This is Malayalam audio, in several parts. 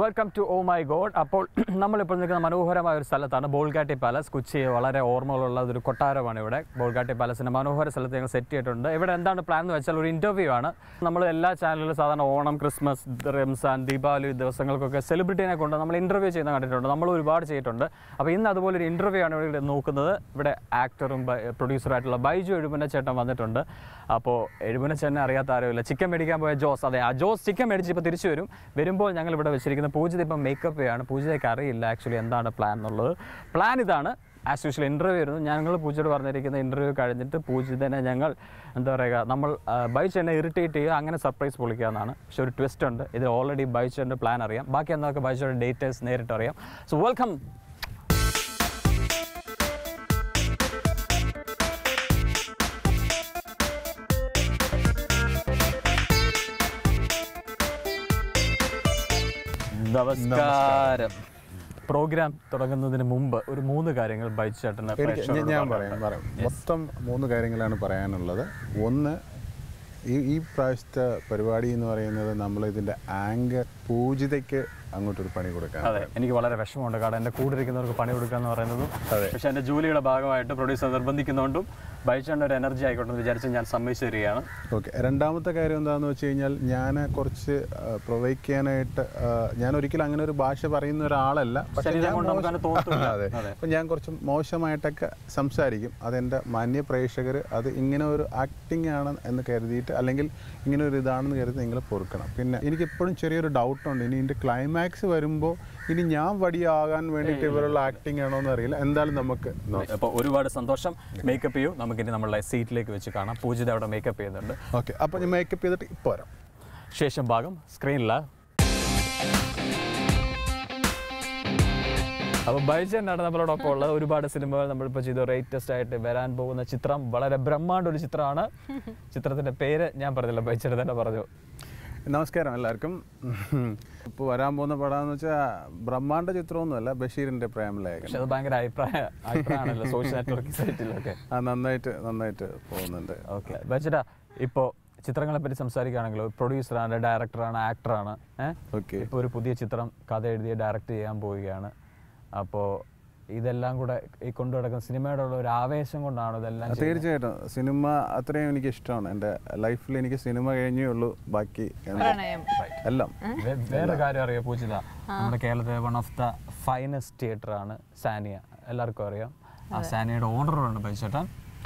Welcome to oh my god അപ്പോൾ നമ്മളിപ്പോൾ നിൽക്കുന്ന മനോഹരമായ ഒരു സ്ഥലത്താണ് ബോൾഗാട്ടി പാലസ് കൊച്ചി വളരെ ഓർമ്മകളുള്ള ഒരു കൊട്ടാരമാണ് ഇവിടെ ബോൾഗാട്ടി പാലസിൻ്റെ മനോഹര സ്ഥലത്ത് ഞങ്ങൾ സെറ്റ് ചെയ്തിട്ടുണ്ട് ഇവിടെ എന്താണ് പ്ലാൻ എന്ന് വെച്ചാൽ ഒരു ഇൻ്റർവ്യൂ ആണ് നമ്മൾ എല്ലാ ചാനലിലും സാധാരണ ഓണം ക്രിസ്മസ് റംസാൻ ദീപാവലി ദിവസങ്ങൾക്കൊക്കെ സെലിബ്രിറ്റീനെ കൊണ്ട് നമ്മൾ ഇൻ്റർവ്യൂ ചെയ്യുന്ന കണ്ടിട്ടുണ്ട് നമ്മൾ ഒരുപാട് ചെയ്തിട്ടുണ്ട് അപ്പോൾ ഇന്ന് അതുപോലെ ഒരു ഇൻ്റർവ്യൂ ആണ് ഇവിടെ നോക്കുന്നത് ഇവിടെ ആക്ടറും പ്രൊഡ്യൂസറായിട്ടുള്ള ബൈജു എഴുപുന്ന ചേട്ടൻ വന്നിട്ടുണ്ട് അപ്പോൾ എഴുപുന്ന ചേട്ടനെ അറിയാത്ത ആരുമില്ല ചിക്കൻ മേടിക്കാൻ പോയ ജോസ് അതെ ആ ജോസ് ചിക്കൻ മേടിച്ച് ഇപ്പോൾ തിരിച്ചു വരും വരുമ്പോൾ ഞങ്ങൾ ഇവിടെ വെച്ചിരിക്കുന്ന പൂജിത ഇപ്പം മേക്കപ്പ് ചെയ്യാണ് പൂജിതയ്ക്ക് അറിയില്ല ആക്ച്വലി എന്താണ് പ്ലാൻ എന്നുള്ളത് പ്ലാൻ ഇതാണ് ആസ് യൂഷ്വൽ ഇൻ്റർവ്യൂ ആയിരുന്നു ഞങ്ങൾ പൂജയോട് പറഞ്ഞിരിക്കുന്ന ഇൻ്റർവ്യൂ കഴിഞ്ഞിട്ട് പൂജിതനെ ഞങ്ങൾ എന്താ പറയുക നമ്മൾ ബൈച്ചെന്നെ ഇറിറ്റേറ്റ് ചെയ്യുക അങ്ങനെ സർപ്രൈസ് പൊളിക്കുക എന്നാണ് പക്ഷെ ഒരു ട്വിസ്റ്റ് ഉണ്ട് ഇത് ഓൾറെഡി ബൈച്ചൻ്റെ പ്ലാൻ അറിയാം ബാക്കി എന്തൊക്കെ ബൈച്ചയുടെ ഡേറ്റേഴ്സ് നേരിട്ട് അറിയാം സോ വെൽക്കം നമസ്കാരം പ്രോഗ്രാം തുടങ്ങുന്നതിന് മുമ്പ് ഒരു മൂന്ന് കാര്യങ്ങൾ ബൈച്ച് ചേട്ടന് എനിക്ക് പ്രേക്ഷകരോട് ഞാൻ പറയാനുണ്ട്. പറയാം പറയാം മൊത്തം മൂന്ന് കാര്യങ്ങളാണ് പറയാനുള്ളത് ഒന്ന് ഈ ഈ പ്രാവശ്യത്തെ പരിപാടി എന്ന് പറയുന്നത് നമ്മൾ ഇതിൻ്റെ ആങ്കർ പൂജിതയ്ക്ക് അങ്ങോട്ടൊരു പണി കൊടുക്കാൻ അതെ എനിക്ക് വളരെ വിഷമമുണ്ട് കാരണം എൻ്റെ കൂടെ ഇരിക്കുന്നവർക്ക് പണി കൊടുക്കുക എന്ന് പറയുന്നതും പക്ഷെ എൻ്റെ ജോലിയുടെ ഭാഗമായിട്ട് പ്രൊഡ്യൂസർ നിർബന്ധിക്കുന്നതുകൊണ്ടും ബൈച്ചേണ്ട ഒരു എനർജി ആയിക്കോട്ടെ എന്ന് വിചാരിച്ച് ഞാൻ സമ്മതിച്ചു തരികയാണ് ഓക്കെ രണ്ടാമത്തെ കാര്യം എന്താണെന്ന് വെച്ച് കഴിഞ്ഞാൽ ഞാൻ കുറച്ച് പ്രൊവൈക്ക് ചെയ്യാനായിട്ട് ആ, ഞാൻ ഒരിക്കലും അങ്ങനെ ഒരു ഭാഷ പറയുന്ന ഒരാളല്ല പക്ഷേ ശരീരം ഞാൻ കൊണ്ട് നമുക്ക് അങ്ങനെ തോന്നത്തില്ല. അതെ അതെ. അപ്പം ഞാൻ കുറച്ച് മോശമായിട്ടൊക്കെ സംസാരിക്കും അതെൻ്റെ മാന്യ പ്രേക്ഷകർ അത് ഇങ്ങനെ ഒരു ആക്ടിങ് ആണ് എന്ന് കരുതിയിട്ട് അല്ലെങ്കിൽ ഇങ്ങനെ ഒരു ഇതാണെന്ന് കരുതി നിങ്ങൾ പൊറുക്കണം പിന്നെ എനിക്ക് എപ്പോഴും ചെറിയൊരു ഡൗട്ടുണ്ട് ഇനി ഇതിൻ്റെ ക്ലൈമാക്സ് വരുമ്പോൾ ഇനി ഞാൻ വടിയാകാൻ വേണ്ടിയിട്ട് ഇവരുള്ള ആക്ടിങ് ആണോ എന്ന് അറിയില്ല എന്തായാലും നമുക്ക് നോക്കാം അപ്പോൾ ഒരുപാട് സന്തോഷം മേക്കപ്പ് ചെയ്യൂ നമുക്കിനി നമ്മളുടെ സീറ്റിലേക്ക് വെച്ച് കാണാം പൂജിത അവിടെ മേക്കപ്പ് ചെയ്യുന്നുണ്ട് ഓക്കെ അപ്പോൾ ഞാൻ മേക്കപ്പ് ചെയ്തിട്ട് ഇപ്പോൾ വരാം ശേഷം ഭാഗം സ്ക്രീനില അപ്പോൾ ബൈജനാണ് നമ്മളോടൊപ്പം ഉള്ളത് ഒരുപാട് സിനിമകൾ നമ്മളിപ്പോൾ ചെയ്തു റേറ്റസ്റ്റ് ആയിട്ട് വരാൻ പോകുന്ന ചിത്രം വളരെ ബ്രഹ്മാണ്ട ഒരു ചിത്രമാണ് ചിത്രത്തിന്റെ പേര് ഞാൻ പറഞ്ഞില്ല ബൈച്ചേട്ടൻ തന്നെ പറഞ്ഞു നമസ്കാരം എല്ലാവർക്കും ഇപ്പോൾ വരാൻ പോകുന്ന പടമെന്ന് വെച്ചാൽ ബ്രഹ്മാണ്ഡ ചിത്രമൊന്നുമല്ല ബഷീറിൻ്റെ പ്രേമലേഖൻ പക്ഷെ അത് ഭയങ്കര അഭിപ്രായ അഭിപ്രായമാണല്ലോ സോഷ്യൽ നെറ്റ്വർക്ക് സൈറ്റിലൊക്കെ ആ നന്നായിട്ട് നന്നായിട്ട് പോകുന്നുണ്ട് ഓക്കെ ബൈച്ചേട്ടാ ഇപ്പോൾ ചിത്രങ്ങളെ പറ്റി സംസാരിക്കുകയാണെങ്കിൽ പ്രൊഡ്യൂസറാണ് ഡയറക്ടറാണ് ആക്ടറാണ് ഏഹ് ഓക്കെ ഇപ്പോൾ ഒരു പുതിയ ചിത്രം കഥ എഴുതി ഡയറക്റ്റ് ചെയ്യാൻ പോവുകയാണ് അപ്പോൾ ഇതെല്ലാം കൂടെ ഈ കൊണ്ടു നടക്കുന്ന സിനിമയുടെ ഉള്ള ഒരു ആവേശം കൊണ്ടാണ് ഇതെല്ലാം ചെയ്യുന്നത്? തീർച്ചയായിട്ടും സിനിമ അത്രയും എനിക്ക് ഇഷ്ടമാണ് എൻ്റെ ലൈഫിൽ എനിക്ക് സിനിമ കഴിഞ്ഞേ ഉള്ളൂ ബാക്കി എന്താ- പ്രണയം എല്ലാം വേ- വേറെ കാര്യം അറിയാം പൂജിത നമ്മുടെ കേരളത്തിലെ one of the finest theatre ആണ് സാനിയ എല്ലാവർക്കും അറിയാം ആ സാനിയയുടെ ഓണറാണ് പൈസേട്ടൻ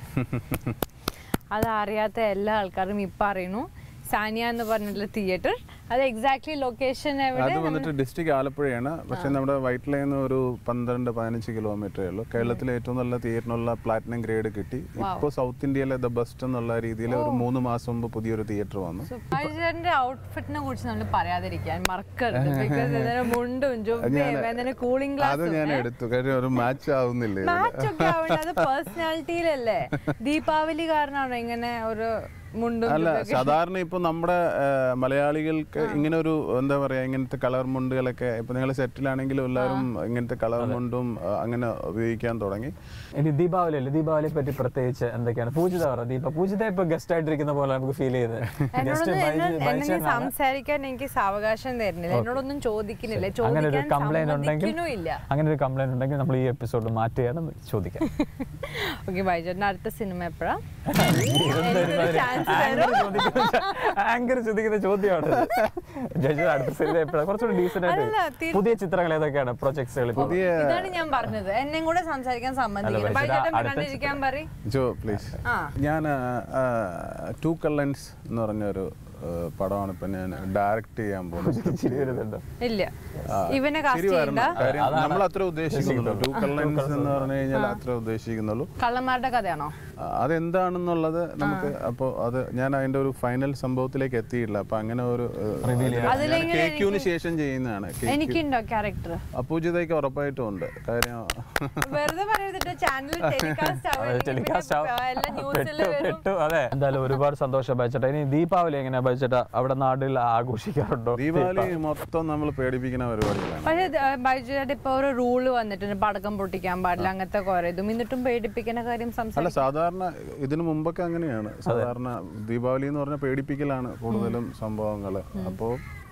അത് അറിയാത്ത എല്ലാ ആൾക്കാരും ഇപ്പം അറിയണു സാനിയ എന്ന് പറഞ്ഞിട്ടുള്ള തിയേറ്റർ അത് എക്സാക്ട്ലി ലൊക്കേഷൻ എവിടെ അത് വന്നിട്ട് ഡിസ്ട്രിക്ട് ആലപ്പുഴയാണ് പക്ഷെ നമ്മുടെ വൈറ്റിലയിൽ നിന്ന് ഒരു പന്ത്രണ്ട് പതിനഞ്ച് കിലോമീറ്ററേ ഉള്ളൂ കേരളത്തിലെ ഏറ്റവും നല്ല തിയേറ്ററിനുള്ള പ്ലാറ്റിനം ഗ്രേഡ് കിട്ടി ഇപ്പോൾ സൗത്ത് ഇന്ത്യയിലെ ദ ബെസ്റ്റ് എന്നുള്ള രീതിയിൽ ഒരു മൂന്ന് മാസം മുമ്പ് പുതിയൊരു തിയേറ്റർ വന്നു സുഭാഷിന്റെ ഔട്ട്ഫിറ്റിനെ കുറിച്ച് നമ്മൾ പറയാതിരിക്കാൻ മറക്കരുത് ബിക്കോസ് ഇതിന് മുണ്ടും ജുബയും അതിന് കൂളിംഗ് അത് ഗ്ലാസും ഞാൻ എടുത്തു കാര്യം ഒരു മാച്ച് ആവുന്നില്ല ഇതില്. മാച്ച് ഒക്കെ ആവണ്ട അത് പേഴ്സണാലിറ്റിയിലല്ലേ ദീപാവലി കാരണമാണോ ഇങ്ങനെ ഒരു മുണ്ടും അല്ല സാധാരണ ഇപ്പൊ നമ്മുടെ ആ, മലയാളികൾക്ക് ഇങ്ങനെ ഒരു എന്താ പറയാ ഇങ്ങനത്തെ കളർ മുണ്ടുകളൊക്കെ ഇപ്പൊ നിങ്ങൾ സെറ്റിലാണെങ്കിലും എല്ലാവരും ഇങ്ങനത്തെ കളർ മുണ്ടും ആ, അങ്ങനെ ഉപയോഗിക്കാൻ തുടങ്ങി ഇനി ദീപാവലി അല്ലേ ദീപാവലിയെ പറ്റി പ്രത്യേകിച്ച് എന്തൊക്കെയാണ് പൂജിത പറ ദീപ പൂജിത ഇപ്പൊ ഗസ്റ്റ് ആയിട്ടിരിക്കുന്ന പോലെ നമുക്ക് ഫീൽ ചെയ്ത് എന്നോടൊന്നും എന്നെ- എന്നെ നീ സംസാരിക്കാൻ എനിക്ക് സാവകാശം തരുന്നില്ല എന്നോടൊന്നും ചോദിക്കുന്നില്ല അങ്ങനെ ഒരു ചോദിക്കാൻ കംപ്ലൈന്റ് ഉണ്ടെങ്കിൽ സമ്മതിക്കുന്നുമില്ല അങ്ങനെ ഒരു കംപ്ലൈന്റ് ഉണ്ടെങ്കിൽ നമ്മൾ ഈ എപ്പിസോഡ് മാറ്റുകയാണ് ചോദിക്കാം ഓക്കെ ബൈജോട്ടിന്റെ അടുത്ത സിനിമ എപ്പോഴാ ആങ്കർ ചോദിക്കുന്ന ചോദ്യമാണ് ജഡ്ജ് അടുത്ത സിനിമ എപ്പോഴാണ് കുറച്ചുകൂടി ഡീസന്റ് അല്ലല്ല, ആയിട്ട് തീർ- പുതിയ ചിത്രങ്ങൾ ഏതൊക്കെയാണ് പ്രൊജക്ട്സുകൾ പുതിയ ഇതാണ് ഞാൻ പറഞ്ഞത് എന്നെ കൂടെ സംസാരിക്കാൻ സമ്മതിക്കില്ല അല്ല, ബൈജോട്ടൻ അടുത്ത കണ്ടിരിക്കാൻ പറ ജോ പ്ലീസ് ആ ഞാൻ ടു കള്ളൻസ് എന്ന് പറഞ്ഞൊരു ആ, പടമാണ് ഇപ്പൊ ഞാൻ ഡയറക്റ്റ് ചെയ്യാൻ പോകുന്നത് ചിരി വരുന്നുണ്ടോ ഇല്ല ആ, ഇവനെ ശരി കാസ്റ്റ് വരണം ചെയ്യണ്ട കാര്യം നമ്മൾ അത്ര ഉദ്ദേശിക്കുന്നുള്ളൂ ടു കള്ളൻസ് എന്ന് പറഞ്ഞു കഴിഞ്ഞാൽ അത്ര ഉദ്ദേശിക്കുന്നുള്ളൂ കള്ളന്മാരുടെ കഥയാണോ ആ, അതെന്താണെന്നുള്ളത് നമുക്ക് അപ്പോൾ അത് ഞാൻ അതിന്റെ ഒരു ഫൈനൽ സംഭവത്തിലേക്ക് എത്തിയിട്ടില്ല അപ്പൊ അങ്ങനെ ഒരു അതിലെങ്ങനെ കേക്യൂന് ശേഷം ചെയ്യുന്നതാണ് എനിക്കുണ്ടോ ക്യാരക്ടർ അപ്പൂജിതയ്ക്ക് ഉറപ്പായിട്ടും ഉണ്ട് കാര്യം വെറുതെ പറയരുതിട്ട് ചാനൽ ടെലികാസ്റ്റ് ടെലികാസ്റ്റ് എല്ലാ ന്യൂസിൽ വരും പെട്ടു അതെ എന്തായാലും ഒരുപാട് സന്തോഷം ബൈച്ചേട്ടാ ഇനി ദീപാവലി എങ്ങനെയാ ബൈച്ചേട്ടാ അവിടെ നാട്ടിൽ ആഘോഷിക്കാറുണ്ടോ ദീപാവലി മൊത്തം നമ്മൾ പേടിപ്പിക്കുന്ന പരിപാടികളാണ് പക്ഷേ ബൈജുചേട്ടൻ ഇപ്പൊ ഒരു റൂള് വന്നിട്ടുണ്ട് പടക്കം പൊട്ടിക്കാൻ പാടില്ല അങ്ങനത്തെ കുറെ ഇതും എന്നിട്ടും പേടിപ്പിക്കുന്ന കാര്യം അല്ല സംസാരിക്കും സാധാരണ ഇതിനു മുമ്പൊക്കെ അങ്ങനെയാണ് സാധാരണ ദീപാവലി എന്ന് പറഞ്ഞാൽ പേടിപ്പിക്കലാണ് കൂടുതലും സംഭവങ്ങൾ അപ്പോൾ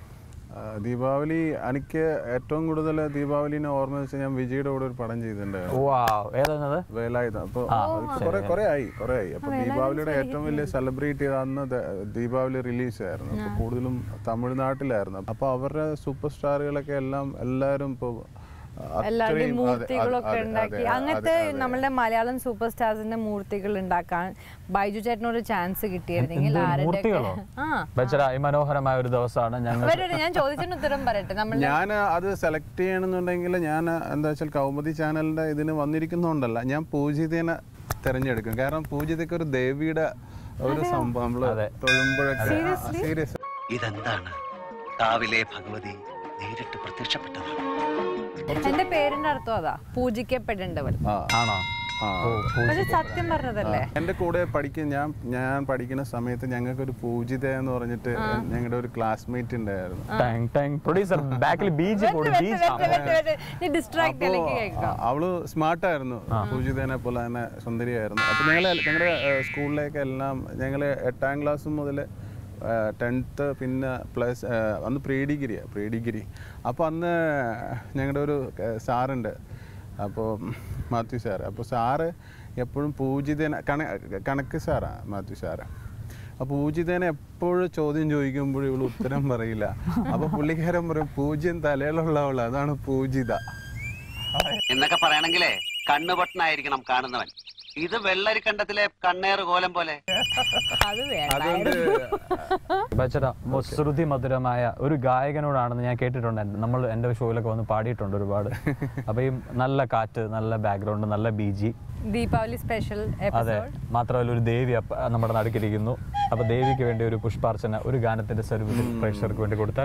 ആ, ദീപാവലി എനിക്ക് ഏറ്റവും കൂടുതൽ ദീപാവലിനെ ഓർമ്മ വെച്ചാൽ ഞാൻ വിജയുടെ കൂടെ ഒരു പടം ചെയ്തിട്ടുണ്ടായിരുന്നു വാവ് ഏതാണത് വേലായുധം അപ്പോൾ കുറെ കുറെ ആയി കുറെ ആയി അപ്പൊ ദീപാവലിയുടെ ഏറ്റവും വലിയ സെലിബ്രേറ്റ് ചെയ്ത അന്ന് ദ- ദീപാവലി റിലീസ് ആയിരുന്നു അപ്പൊ കൂടുതലും തമിഴ്നാട്ടിലായിരുന്നു അപ്പൊ അവരുടെ സൂപ്പർ സ്റ്റാറുകളൊക്കെ എല്ലാം എല്ലാവരും ഇപ്പോൾ എല്ലാവരുടെയും മൂർത്തികളൊക്കെ ഉണ്ടാക്കി അങ്ങനത്തെ നമ്മളുടെ മലയാളം സൂപ്പർ സ്റ്റാർസിന്റെ മൂർത്തികൾ ഉണ്ടാക്കാൻ ബൈജു ചേട്ടനൊരു ചാൻസ് കിട്ടിയിരുന്നെങ്കിൽ ആരുടെ മൂർത്തികളോ ആ ബച്ചറ ഈ മനോഹരമായ ഒരു ദിവസമാണ് ഞങ്ങൾ വരട്ടെ ഞാൻ ചോദിച്ചതിന് ഉത്തരം പറയട്ടെ നമ്മൾ ഞാൻ അത് സെലക്ട് ചെയ്യണമെന്നുണ്ടെങ്കിൽ ഞാൻ എന്താ വെച്ചാൽ കൗമുദി ചാനലിന്റെ ഇതിന് വന്നിരിക്കുന്നതുകൊണ്ടല്ല ഞാൻ പൂജിതനെ തിരഞ്ഞെടുക്കും കാരണം പൂജിതയ്ക്ക് ഒരു ദേവിയുടെ ഒരു സംഭവം നമ്മള് തൊഴുമ്പോഴൊക്കെ സീരിയസ് ഇതെന്താണ് കാവിലെ ഭഗവതി നേരിട്ട് പ്രത്യക്ഷപ്പെട്ടതാണ് എന്റെ പേരിന്റെ അർത്ഥം അതാ പൂജിക്കപ്പെടേണ്ടവൻ ആ ആണോ ആ ഓ, പൂ- പക്ഷെ സത്യം പറഞ്ഞതല്ലേ എൻ്റെ കൂടെ പഠിക്കുന്ന ഞാൻ ഞാൻ പഠിക്കുന്ന സമയത്ത് ഞങ്ങൾക്ക് ഒരു പൂജിത എന്ന് പറഞ്ഞിട്ട് ഞങ്ങളുടെ ഒരു ക്ലാസ്മേറ്റ് ഉണ്ടായിരുന്നു ടാങ് ടാങ് പ്രൊഡ്യൂസർ ബാക്കിൽ ബീച്ച് പോടും ബീച്ച് നീ ഡിസ്ട്രാക്ട് അപ്പോ ഇലേക്ക് കേൾക്കാം ആ, അവള് സ്മാർട്ടായിരുന്നു പൂജിതനെ പോലെ തന്നെ സുന്ദരിയായിരുന്നു അപ്പൊ ഞങ്ങളെ ഞങ്ങളുടെ സ്കൂളിലേക്ക് എല്ലാം ഞങ്ങൾ എട്ടാം ക്ലാസ് മുതൽ ടെൻത്ത് പിന്നെ പ്ലസ് അന്ന് പ്രീ ഡിഗ്രിയാണ് പ്രീ ഡിഗ്രി അപ്പോൾ അന്ന് ഞങ്ങളുടെ ഒരു ഏഹ്, സാറുണ്ട് അപ്പോൾ മാത്യു സാറ് അപ്പോൾ സാറ് എപ്പോഴും പൂജിതനെ കണ കണക്ക് സാറാണ് മാത്യു സാറ് അപ്പോൾ പൂജിതനെ എപ്പോഴും ചോദ്യം ചോദിക്കുമ്പോഴും ഇവള് ഉത്തരം പറയില്ല അപ്പോൾ പുള്ളിക്കാരൻ പറയും പൂജ്യം തലയിലുള്ളവള് അതാണ് പൂജിത എന്നൊക്കെ പറയണെങ്കിലേ കണ്ണുപൊട്ടനായിരിക്കണം കാണുന്നവൻ ഇത് വെള്ളരിക്കണ്ടത്തിലെ കണ്ണേറ് കോലം പോലെ അത് വേണ്ട അതുകൊണ്ട് ബച്ചറ ശ്രുതി മധുരമായ ഒരു ഗായകനോടാണെന്ന് ഞാൻ കേട്ടിട്ടുണ്ട് എൻ്റെ- നമ്മൾ എൻ്റെ ഷോയിലൊക്കെ വന്ന് പാടിയിട്ടുണ്ട് ഒരുപാട് അപ്പൊ ഈ നല്ല കാറ്റ് നല്ല ബാക്ക്ഗ്രൗണ്ട് നല്ല ബി ജി ദീപാവലി സ്പെഷ്യൽ അതെ എപ്പിസോഡ് മാത്രമല്ല ഒരു ദേവി അപ്പ- നമ്മുടെ നടുക്കിരിക്കുന്നു അപ്പൊ ദേവിക്ക് വേണ്ടി ഒരു പുഷ്പാർച്ചന ഒരു ഗാനത്തിന്റെ സർവീസ് പ്രേക്ഷകർക്ക് വേണ്ടി കൊടുത്താൽ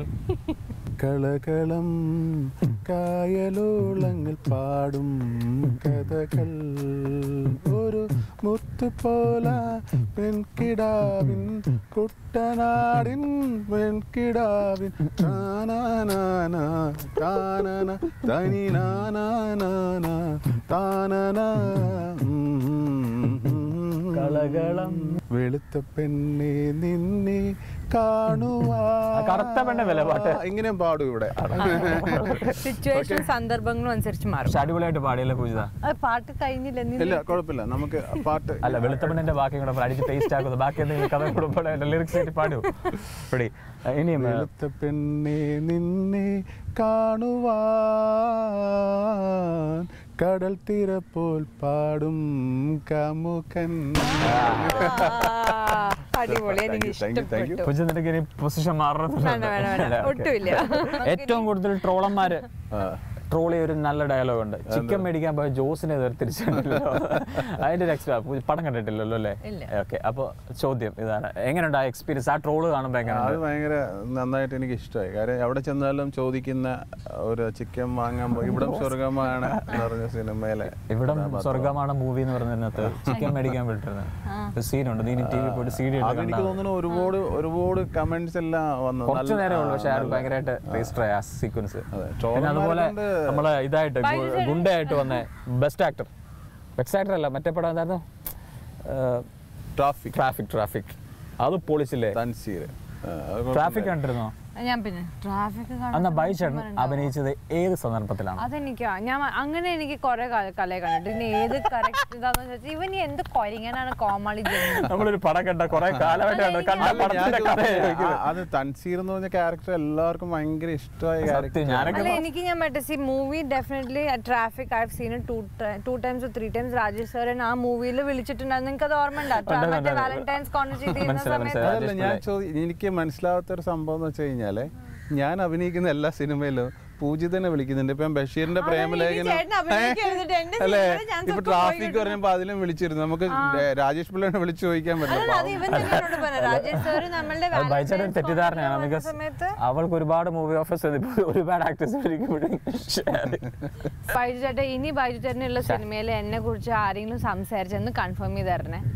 കളകളം കായലോളങ്ങൾ പാടും കഥകൾ ഒരു മുത്തുപോല പെൺകിടാവിൻ കുട്ടനാടിൻ പെൺകിടാവിൻ താനാനാന താനന തനി നാനാനാന താനന കളകളം വെളുത്ത പെണ്ണെ നിന്നെ കാണുവാ ആ കറുത്ത പെണ്ണെ വില പാട്ട്. ഇങ്ങനെയും പാടും ഇവിടെ സിറ്റുവേഷൻ സന്ദർഭങ്ങളും അനുസരിച്ച് മാറും പക്ഷെ അടിപൊളിയായിട്ട് പാടിയല്ലേ പൂജിത അത് പാട്ട് കഴിഞ്ഞില്ല നീ ഇല്ല കുഴപ്പമില്ല നമുക്ക് പാട്ട് അല്ല വെളുത്തപ്പണ്ണിന്റെ ബാക്കി കൂടെ അടിച്ച് ടേസ്റ്റ് ആക്കുന്നത് ബാക്കി എന്തെങ്കിലും കഥ കൂടുമ്പോൾ ലിറിക്സ് ആയിട്ട് പാടൂ പിടി ഇനിയും ഏ, വെളുത്ത പെണ്ണെ നിന്നെ കാണുവാൻ കടൽ തീര പോൽ പാടും കമുകൻ അടിപൊളി എനിക്ക് Thank you, thank you. ഇഷ്ടപ്പെട്ടു പൂജ നിനക്ക് ഇനി പൊസിഷൻ വേണ്ട, വേണ്ട, വേണ്ട. ഒട്ടുമില്ല. ഏറ്റവും കൂടുതൽ ട്രോളന്മാര് ട്രോൾ ചെയ്ത ഒരു നല്ല ഡയലോഗ് ഉണ്ട് ചിക്കൻ മേടിക്കാൻ പോയ ജോസിനെ ഇതുവരെ തിരിച്ചിട്ടില്ലോ അതിന്റെ ഒരു എക്സ്ട്രാ പടം കണ്ടിട്ടില്ലല്ലോ അല്ലേ ഇല്ല. ഓക്കെ അപ്പൊ ചോദ്യം ഇതാണ് എങ്ങനെയുണ്ട് ആ എക്സ്പീരിയൻസ് ആ ട്രോള് കാണുമ്പോ അത് എങ്ങനെയുണ്ട് ഭയങ്കര നന്നായിട്ട് എനിക്ക് ഇഷ്ടമായി കാര്യം എവിടെ ചെന്നാലും ചോദിക്കുന്ന ഒരു ചിക്കൻ വാങ്ങാൻ പോയി ഇവിടം സ്വർഗമാണ് എന്ന് പറഞ്ഞ സിനിമയിലെ ഇവിടെ സ്വർഗമാണ് മൂവി എന്ന് പറയുന്നതിനകത്ത് ചിക്കൻ മേടിക്കാൻ വിട്ടിരുന്നത് സീനുണ്ട് നീ ടി വി പോയിട്ട് സി ഡി അതെനിക്ക് തോന്നുന്നു ഒരുപാട് ഒരുപാട് കമന്റ്സ് എല്ലാം വന്നു കുറച്ച് നല്ല- നേരമേ ഉള്ളൂ ആ, പക്ഷെ അത് നല്ല- ഭയങ്കരമായിട്ട് രജിസ്റ്റർ ആയ ആ സീക്വൻസ് അതെ. പിന്നെ ട്രോളന്മാരെ അതുപോലെ കൊണ്ട് നമ്മളെ ഇതായിട്ട് ഗു- ബൈജു ചേട്ടൻ- ഗുണ്ടയായിട്ട് വന്ന ബെസ്റ്റ് ആക്ടർ ബെസ്റ്റ് ആക്ടർ അല്ല മറ്റേ പടം എന്തായിരുന്നു ട്രാഫിക് ട്രാഫിക് ട്രാഫിക് അത് പൊളിച്ചില്ലേ തൻസീർ ആ, അത് കുഴപ്പമില്ല. ട്രാഫിക് കണ്ടിരുന്നോ ഞാൻ പിന്നെ ട്രാഫിക് അന്ന് ബൈചേട്ടൻ അഭിനയിച്ചത് ഏത് സന്ദർഭത്തിലാണ് അതെനിക്കാ ഞാൻ അങ്ങനെ എനിക്ക് കുറെ കലയെ കണ്ടിട്ട് ഇനി ഏത് കറക്റ്റ് ഇതാന്ന് ചോദിച്ചാൽ ഇവൻ ഈ എന്ത് കൊരിങ്ങനാണ് കോമാളി ജന്മം നമ്മളൊരു പടം കണ്ട കുറെ കാലമായിട്ട് കണ്ട കണ്ട അല്ല, ഞാൻ പടത്തിന്റെ കഥ ചോദിച്ചത്, ആ, അത് തൻസീർ എന്ന് പറഞ്ഞ ക്യാരക്ടർ എല്ലാവർക്കും ഭയങ്കര ഇഷ്ടമായ ക്യാരക്ടർ സത്യം ഞാനൊക്കെ അല്ല എനിക്ക് ഞാൻ മറ്റേ C movie definitely traffic I seen two two times three times Rajesh സാറൻ ആ മൂവിയിൽ വിളിച്ചിട്ടുണ്ടായിരുന്നു നിങ്ങൾക്ക് അത് ഓർമ്മ ഉണ്ട്, മറ്റേ ഉണ്ട്. വാലന്റൈൻസ് കോർണർ ചെയ്തിരുന്ന മനസ്സിലായി, സമയത്ത് മനസ്സിലായി. അതല്ല ഞാൻ ചോദി എനിക്ക് മനസ്സിലാവാത്ത ഒരു സംഭവം എന്ന് വെച്ച് കഴിഞ്ഞാല് ഞാൻ അഭിനയിക്കുന്ന എല്ലാ സിനിമയിലും പൂജിതനെ വിളിക്കുന്നുണ്ട് ഇപ്പം ബഷീറിന്റെ അതെനിക്ക് പ്രേമലേഖനം ചേട്ടൻ അഭിനയിക്കരുതിട്ട് എന്റെ അല്ലേ സിനിമയില് ഞാൻ ഇപ്പൊ സ്വപ്പം ട്രാഫിക് പോയിട്ട് പറഞ്ഞപ്പോ അതിലും വിളിച്ചിരുന്നു നമുക്ക് രാജേഷ് പിള്ളേനെ വിളിച്ചു ചോദിക്കാൻ അല്ലല്ല, അത് പറ്റില്ല ഇവൻ തന്നെ എന്നോട് പറഞ്ഞു രാജേഷ് സാർ നമ്മളുടെ അത് ബൈചേട്ടൻ Valentine's തെറ്റിദ്ധാരണയാണ് corner ബിക്കോസ് സമയത്ത് അവൾക്ക് ഒരുപാട് മൂവി ഓഫേഴ്സ് ഒരുപാട് ആക്ടേഴ്സ് ബൈജു ചേട്ടൻ ഇനി ബൈജു ചേട്ടനുള്ള സിനിമയിൽ എന്നെ കുറിച്ച് ആരെങ്കിലും സംസാരിച്ചെന്ന് കൺഫേം ചെയ്ത് തരണേ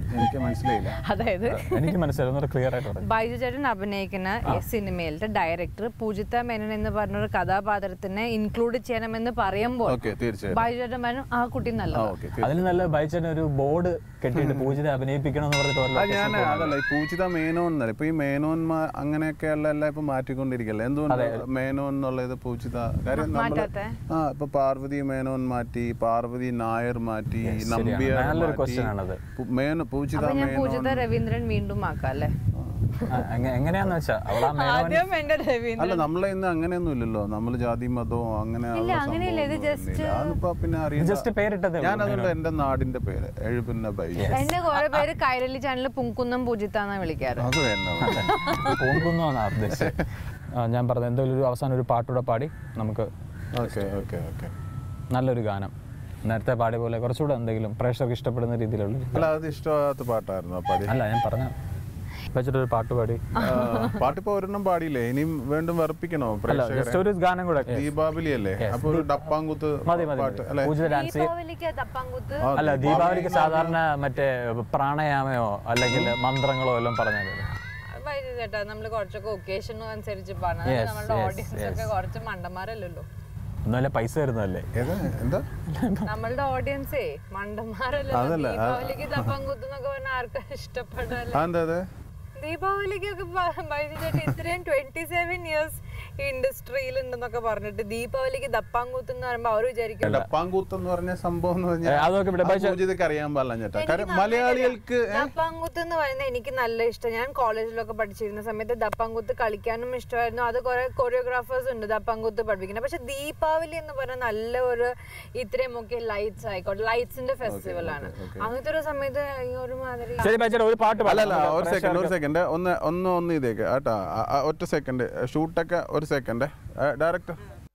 എനിക്ക് മനസ്സിലായില്ല അതായത് എനിക്ക് മനസ്സിലായി ക്ലിയർ ആയിട്ട് പറഞ്ഞു ബൈജു ചേട്ടൻ അഭിനയിക്കുന്ന ഈ സിനിമയിലത്തെ ഡയറക്ടർ പൂജിത മേനൻ എന്ന് പറഞ്ഞൊരു കഥാപാത്രത്തിനെ ഇൻക്ലൂഡ് ചെയ്യണമെന്ന് പറയുമ്പോൾ ഓക്കെ തീർച്ചയായിട്ടും ബൈജു ചേട്ടൻ പറഞ്ഞു ആ കുട്ടി ആ നല്ലത് ഓക്കെ അതിന് നല്ല ബൈച്ചേട്ടൻ ഒരു ബോർഡ് കെട്ടിയിട്ട് പൂജിത അഭിനയിപ്പിക്കണം എന്ന് പറഞ്ഞിട്ട് ആ വല്ല ഞാൻ അതല്ല ഈ പൂജിത മേനോൻ എന്നല്ല ഇപ്പൊ ഈ മേനോന്മാർ അങ്ങനെയൊക്കെയുള്ള എല്ലാം ഇപ്പൊ മാറ്റിക്കൊണ്ടിരിക്കല്ലേ എന്തുകൊണ്ട് മേനോൻ എന്നുള്ളത് പൂജിത കാര്യം നമ്മള് മാറ്റാത്തെ? ആ ഇപ്പൊ പാർവതി മേനോൻ മാറ്റി പാർവതി നായർ മാറ്റി നമ്പ്യാർ നല്ലൊരു മാറ്റി ക്വസ്റ്റ്യൻ ആണത് പു- മേനോ പൂജിത അപ്പൊ ഞാൻ മേനോൻ പൂജിത രവീന്ദ്രൻ വീണ്ടും ആക്കാം അല്ലേ ആ, എങ്ങ- എങ്ങനെയാന്ന് വെച്ചാ അവളാ മേനോൻ ആദ്യം എന്റെ രവീന്ദ്രൻ അല്ല നമ്മളെ ഇന്ന് അങ്ങനെയൊന്നും ഇല്ലല്ലോ നമ്മൾ ജാതി മതവും അങ്ങനെ ഉള്ള അങ്ങനെയില്ല, ഇത് സംഭവമൊന്നും ഇല്ല. അതിപ്പോ പിന്നെ അറിയാം ജസ്റ്റ് പേരിട്ടതേ ഞാൻ അതുകൊണ്ട് എന്റെ നാടിന്റെ പേര് എഴുപിന്ന ബൈജു എന്നെ കുറെ പേര് കൈരളി ചാനലിൽ പുങ്കുന്നം പൂജിത്ത എന്നാ വിളിക്കാറ് അത് തന്നെ പോകുന്നു എന്നാണ് ഉദ്ദേശിച്ചത് ആ, ഞാൻ പറഞ്ഞത് എന്തെങ്കിലും ഒരു അവസാനം ഒരു പാട്ടൂടെ പാടി നമുക്ക് ഓക്കെ ഓക്കെ ഓക്കെ നല്ലൊരു ഗാനം നേരത്തെ പാടിയ പോലെ കുറച്ചുകൂടെ എന്തെങ്കിലും പ്രേക്ഷകർക്ക് ഇഷ്ടപ്പെടുന്ന രീതിയിലുള്ള അല്ല അത് ഇഷ്ടമാകാത്ത പാട്ടായിരുന്നു അപ്പൊ അത് അല്ല ഞാൻ പറഞ്ഞ വെച്ചിട്ട് ഒരു പാട്ട് പാടി ആ, പാട്ടിപ്പോ ഒരെണ്ണം പാടിയില്ലേ ഇനിയും വീണ്ടും വെറുപ്പിക്കണോ അല്ല പ്രേക്ഷകരെ ജസ്റ്റ് ഒരു ഗാനം കൂടെ ദീപാവലി അല്ലേ അപ്പൊ ഒരു ഡപ്പാങ്കുത്ത് മതി മതി പാട്ട് അല്ലെ പൂജിത ഡാൻസ് ദീപാവലിക്ക് തപ്പാങ്കുത്ത് അല്ല ദീപാവലിക്ക് സാധാരണ മറ്റേ പ്രാണയാമയോ അല്ലെങ്കിൽ മന്ത്രങ്ങളോ എല്ലാം പറഞ്ഞാൽ വൈദ്യുതി ചേട്ടാ നമ്മള് കുറച്ചൊക്കെ ഒക്കേഷൻ അനുസരിച്ച് പറഞ്ഞത് Yes, നമ്മുടെ yes, ഓഡിയൻസ് ഒക്കെ കുറച്ച് മണ്ടന്മാരല്ലല്ലോ ഒന്നുമല്ല പൈസ തരുന്നതല്ലേ ഏതാ എന്താ നമ്മളുടെ ഓഡിയൻസേ മണ്ടന്മാരല്ലല്ലോ അതല്ല, ആ- ദീപാവലിക്ക് തപ്പാങ്കുത്ത് എന്നൊക്കെ പറഞ്ഞാൽ ആർക്കും ഇഷ്ടപ്പെടല്ലോ ആ, എന്താ അത് ദീപാവലിക്കൊക്കെ പ- വൈദ്യുതി ചേട്ടാ ഇത്രയും ട്വന്റി സെവൻ ഇയേഴ്സ് ഇൻഡസ്ട്രിയിൽ ഉണ്ടെന്നൊക്കെ പറഞ്ഞിട്ട് ദീപാവലിക്ക് ദപ്പാങ്കൂത്ത് എന്ന് പറയുമ്പോ അവർ വിചാരിക്കും ഡപ്പാങ്കൂത്ത് എന്ന് പറഞ്ഞ സംഭവം എന്ന് ഏ, പറഞ്ഞാൽ അതൊക്കെ ഇവിടെ ബൈ- പൂജിതക്ക് അറിയാൻ പാടില്ല ചേട്ടാ കാര്യം മലയാളികൾക്ക് ഏ? ദപ്പാങ്കുത്ത് എന്ന് പറയുന്നത് എനിക്ക് നല്ല ഇഷ്ടം ഞാൻ കോളേജിലൊക്കെ പഠിച്ചിരുന്ന സമയത്ത് ദപ്പാങ്കുത്ത് കളിക്കാനും ഇഷ്ടമായിരുന്നു അത് കുറെ കൊറിയോഗ്രാഫേഴ്സ് ഉണ്ട് ദപ്പാങ്കുത്ത് പഠിപ്പിക്കുന്നത് പക്ഷെ ദീപാവലി എന്ന് പറഞ്ഞാൽ നല്ല ഒരു ഇത്രയും ഒക്കെ ലൈറ്റ്സ് ആയിക്കോട്ടെ ലൈറ്റ്സിന്റെ ഫെസ്റ്റിവൽ ആണ് അങ്ങനത്തെ ഒരു സമയത്ത് ഈ ഒരുമാതിരി ശരി ബൈച്ചേട്ടാ ഒരു പാട്ട് പാടാം. അല്ലല്ല ഒരു നമുക്ക് സെക്കൻഡ് ഒരു സെക്കൻഡ് ഒന്ന് ഒന്ന് ഒന്ന് ഇതേക്ക് കേട്ടാ ആ, ആ, ഒറ്റ സെക്കൻഡ് ഷൂട്ടൊക്കെ ഒരു സെക്കൻഡ് ഡയറക്ടർ